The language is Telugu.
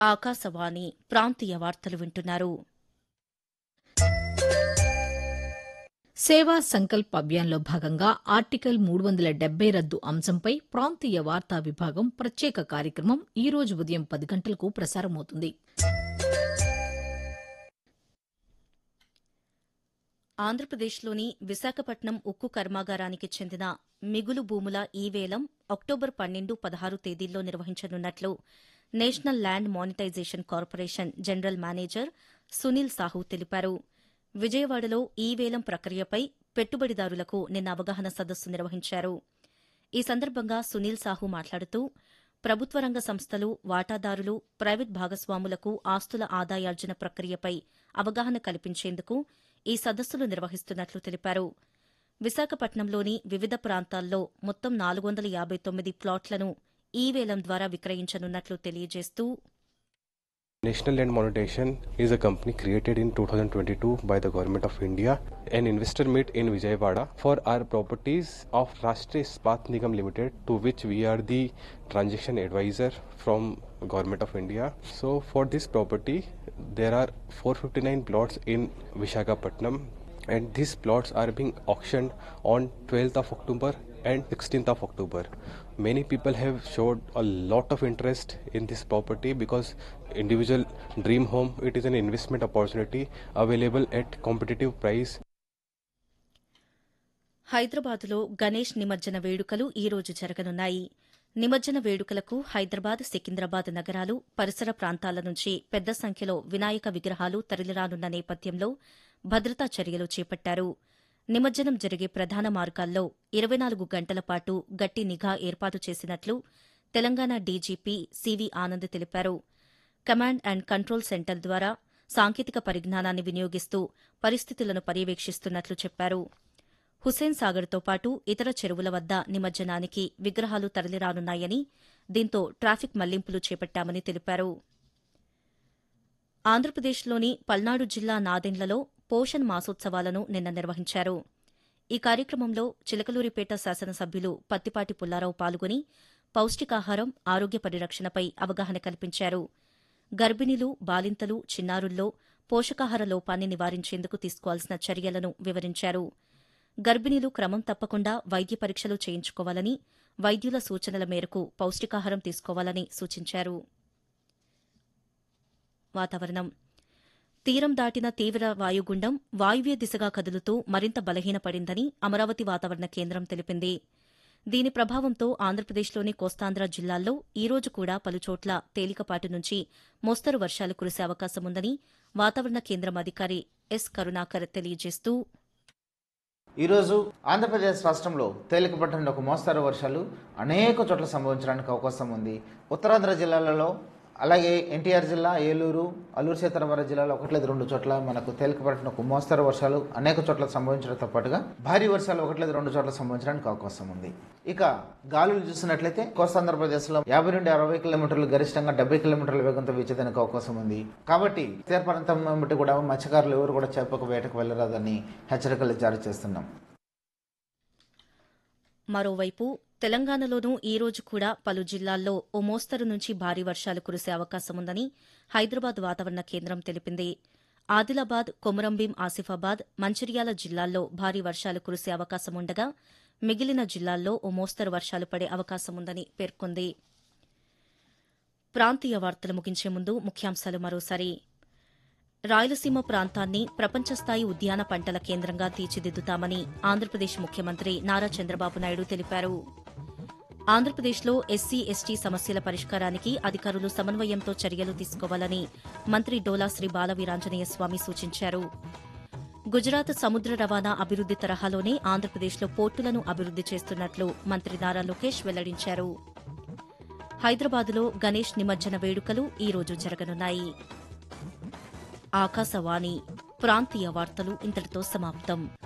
ఆకాశవాణి ప్రాంతీయ వార్తలు వింటున్నారు సేవా సంకల్ప్ అభియాన్లో భాగంగా ఆర్టికల్ మూడు వందల డెబ్బై రద్దు అంశంపై ప్రాంతీయ వార్తా విభాగం ప్రత్యేక కార్యక్రమం ఈ రోజు ఉదయం పది గంటలకు ప్రసారమవుతుంది ఆంధ్రప్రదేశ్లోని విశాఖపట్నం ఉక్కు కర్మాగారానికి చెందిన మిగులు భూముల ఈ వేలం అక్టోబర్ పన్నెండు పదహారు తేదీల్లో నిర్వహించనున్నట్లు national land monetization corporation general manager Sunil Sahu తెలిపారు విజయవాడలో ఈ వేలం ప్రక్రియపై పెట్టుబడిదారులకు నిన్న అవగాహన సదస్సు నిర్వహించారు ఈ సందర్భంగా సునీల్ సాహు మాట్లాడుతూ ప్రభుత్వ రంగ సంస్థలు వాటాదారులు ప్రైవేట్ భాగస్వాములకు ఆస్తుల ఆదాయార్జన ప్రక్రియపై అవగాహన కల్పించేందుకు ఈ సదస్సులు నిర్వహిస్తున్నట్లు తెలిపారు విశాఖపట్నంలోని వివిధ ప్రాంతాల్లో మొత్తం నాలుగు వందల యాబై తొమ్మిది ప్లాట్లను ఈ వేలం ద్వారా విక్రయించనున్నట్లు తెలియజేస్తూ National Land Monetization is a company created in 2022 by the Government of India. An investor meet in Vijayawada for our properties of Rashtriya Ispat Nigam Limited, to which we are the transaction advisor from Government of India. So for this property, there are 459 plots in Vishakhapatnam, and these plots are being auctioned on 12th of October and 16th of October. Many people have showed a lot of interest in this property because individual dream home it is an investment opportunity available at competitive price హైదరాబాద్లో గణేష్ నిమజ్జన వేడుకలు ఈ రోజు జరగనున్నాయి నిమజ్జన వేడుకలకు హైదరాబాద్ సికింద్రాబాద్ నగరాలు పరిసర ప్రాంతాల నుంచి పెద్ద సంఖ్యలో వినాయక విగ్రహాలు తరలిరానున్న నేపథ్యంలో భద్రతా చర్యలు చేపట్టారు నిమజ్జనం జరిగే ప్రధాన మార్గాల్లో ఇరవై నాలుగు గంటల పాటు గట్టి నిఘా ఏర్పాటు చేసినట్లు తెలంగాణ డీజీపీ సివి ఆనంద్ తెలిపారు కమాండ్ అండ్ కంట్రోల్ సెంటర్ ద్వారా సాంకేతిక పరిజ్ఞానాన్ని వినియోగిస్తూ పరిస్థితులను పర్యవేక్షిస్తున్నట్లు చెప్పారు హుస్సేన్ సాగర్తో పాటు ఇతర చెరువుల వద్ద నిమజ్జనానికి విగ్రహాలు తరలిరానున్నాయని దీంతో ట్రాఫిక్ మళ్లింపులు చేపట్టామని తెలిపారు ఆంధ్రప్రదేశ్లోని పల్నాడు జిల్లా నాదెండ్లలో పోషణ్ మాసోత్సవాలను నిన్న నిర్వహించారు ఈ కార్యక్రమంలో చిలకలూరిపేట శాసనసభ్యులు పత్తిపాటి పుల్లారావు పాల్గొని పౌష్టికాహారం ఆరోగ్య పరిరక్షణపై అవగాహన కల్పించారు గర్భిణీలు బాలింతలు చిన్నారుల్లో పోషకాహార లోపాన్ని నివారించేందుకు తీసుకోవాల్సిన చర్యలను వివరించారు గర్భిణీలు క్రమం తప్పకుండా వైద్య పరీక్షలు చేయించుకోవాలని వైద్యుల సూచనల మేరకు పౌష్టికాహారం తీసుకోవాలని సూచించారు వాతావరణం తీరం దాటిన తీవ్ర వాయుగుండం వాయువ్య దిశగా కదులుతూ మరింత బలహీనపడిందని అమరావతి వాతావరణ కేంద్రం తెలిపింది దీని ప్రభావంతో ఆంధ్రప్రదేశ్లోని కోస్తాంధ్ర జిల్లాల్లో ఈ రోజు కూడా పలుచోట్ల తేలికపాటి నుంచి మోస్తరు వర్షాలు కురిసే అవకాశముందని వాతావరణ కేంద్రం అధికారి ఎస్ కరుణాకర్ తెలియజేస్తూ ఈరోజు ఆంధ్రప్రదేశ్ రాష్ట్రంలో తేలికపాటి నుండి ఒక మోస్తారు వర్షాలు అనేక చోట్ల సంభవించడానికి అవకాశం ఉంది ఉత్తరాంధ్ర జిల్లాలలో అలాగే ఎన్టీఆర్ జిల్లా ఏలూరు అల్లూరు సీతారామరాజు జిల్లాలో ఒకటి లేదు రెండు చోట్ల మనకు తేలికపాటిన ఒక మోస్తరు వర్షాలు అనేక చోట్ల సంభవించడంతో పాటుగా భారీ వర్షాలు ఒకటి లేదు రెండు చోట్ల సంభవించడానికి అవకాశం ఉంది ఇక గాలులు చూసినట్లయితే కోస్తాంధ్రప్రదేశ్లో యాభై నుండి అరవై కిలోమీటర్లు గరిష్టంగా డెబ్బై కిలోమీటర్ల వేగంతో వీచేదానికి అవకాశం ఉంది కాబట్టి తీర ప్రాంతం బట్టి కూడా మత్స్యకారులు ఎవరు కూడా చేపకు వేటకు వెళ్ళరాదని హెచ్చరికలు జారీ చేస్తున్నాం మరోవైపు తెలంగాణలోనూ ఈ రోజు కూడా పలు జిల్లాల్లో ఓ మోస్తరు నుంచి భారీ వర్షాలు కురిసే అవకాశముందని హైదరాబాద్ వాతావరణ కేంద్రం తెలిపింది ఆదిలాబాద్ కొమరంభీం ఆసిఫాబాద్ మంచిర్యాల జిల్లాల్లో భారీ వర్షాలు కురిసే అవకాశముండగా మిగిలిన జిల్లాల్లో ఓ మోస్తరు వర్షాలు పడే అవకాశముందని పేర్కొంది ప్రాంతీయ వార్తలు ముగించే ముందు ముఖ్యాంశాలు మరోసారి రాయలసీమ ప్రాంతాన్ని ప్రపంచస్థాయి ఉద్యాన పంటల కేంద్రంగా తీర్చిదిద్దుతామని ఆంధ్రప్రదేశ్ ముఖ్యమంత్రి నారా చంద్రబాబు నాయుడు తెలిపారు ఆంధ్రప్రదేశ్లో ఎస్సీ ఎస్టీ సమస్యల పరిష్కారానికి అధికారులు సమన్వయంతో చర్యలు తీసుకోవాలని మంత్రి డోలా శ్రీ బాలవీరాంజనేయ స్వామి సూచించారు గుజరాత్ సముద్ర రవాణా అభివృద్ది తరహాలోనే ఆంధ్రప్రదేశ్లో పోర్టులను అభివృద్ది చేస్తున్నట్లు మంత్రి నారా లోకేష్ వెల్లడించారు హైదరాబాద్లో గణేష్ నిమజ్జన వేడుకలు ఈ రోజు జరగనున్నాయి ఆకాశవాణి ప్రాంతీయ వార్తలు ఇంతటితో సమాప్తం